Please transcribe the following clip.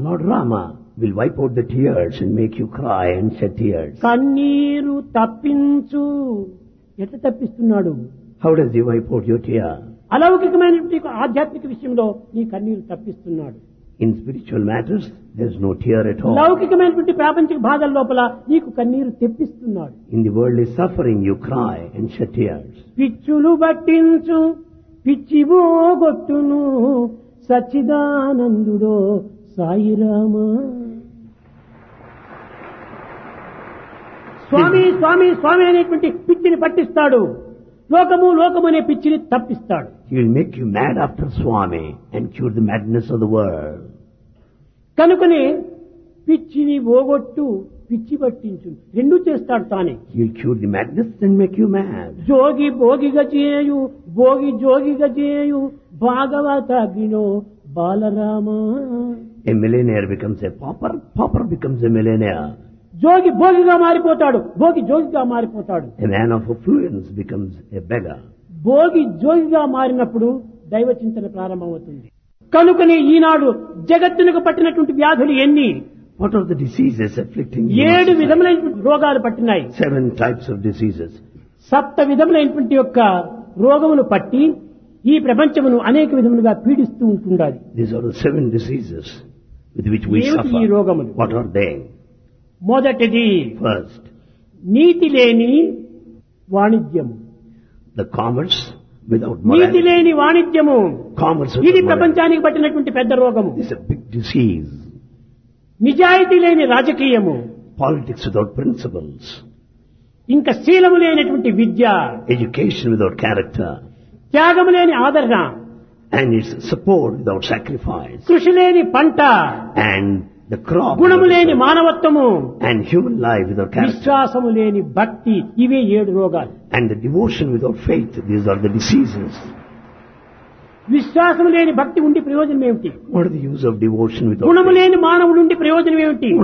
Lord Rama will wipe out the tears and make you cry and shed tears. కన్నీరు తప్పించు ఎట్లా తప్పిస్తున్నాడు How does he wipe out your tear? అలౌకికమైనటువంటి ఆధ్యాత్మిక విషయంలో నీ కన్నీరు తప్పిస్తున్నాడు In spiritual matters, there's no tear at all. లౌకికమైనటువంటి ప్రాపంచిక బాధల లోపల నీకు కన్నీరు తెప్పిస్తున్నాడు In the worldly suffering, you cry and shed tears. పిచ్చులు పట్టించు పిచ్చివో గొట్టును సచ్చిదానందుడో సాయిరామా స్వామి స్వామి స్వామి అనేటువంటి పిచ్చిని పట్టిస్తాడు లోకము లోకము అనే పిచ్చిని తప్పిస్తాడు He will make you mad after Swami and cure the madness of the world. కనుకనే పిచ్చిని ఓగొట్టు పిచ్చి పట్టించు రెండు చేస్తాడు తానే He will cure the madness and make you mad. జోగి భోగిగా చేయు భోగి జోగిగా చేయు భాగవతాగ్నిలో Balarama A millionaire becomes a pauper, pauper becomes a millionaire. జోగి భోగిగా మారిపోతాడు భోగి జోగిగా మారిపోతాడు A man of affluence becomes a beggar. Bhogi జోగిగా మారినప్పుడు దైవ చింతన ప్రారంభమవుతుంది కనుకనే ఈనాడు జగత్తునకు పట్టినటువంటి వ్యాధులు ఎన్ని What are the diseases afflicting you? ఏడు విధములైనటువంటి రోగాలు పట్టినాయి Seven types of diseases. సప్త విధములైనటువంటి యొక్క రోగమును పట్టి ఈ ప్రపంచమును అనేక విధములుగా పీడిస్తూ ఉంటుండాలి These are the seven diseases with which we ఏమిటి ఈ suffer. రోగములు What are they? మొదటిది First, నీతి లేని వాణిజ్యము the commerce without నీతి morality. లేని వాణిజ్యము Commerce ఇది without morality. ప్రపంచానికి పట్టినటువంటి పెద్ద రోగము It's a big disease. నిజాయితీ లేని రాజకీయము Politics without principles. ఇంకా శీలము లేనటువంటి విద్య Education without character. త్యాగము లేని ఆదరణ And its support without sacrifice. కృషి లేని పంట And the crop. గుణము without లేని effort. మానవత్వము And human life without character. విశ్వాసము లేని భక్తి ఇవే ఏడు రోగాలు And the devotion without faith. These are the diseases. విశ్వాసము లేని భక్తి ఉండి ప్రయోజనం ఏమిటి What is the use of devotion without గుణము faith? లేని మానవుడు ఉండి ప్రయోజనం ఏమిటి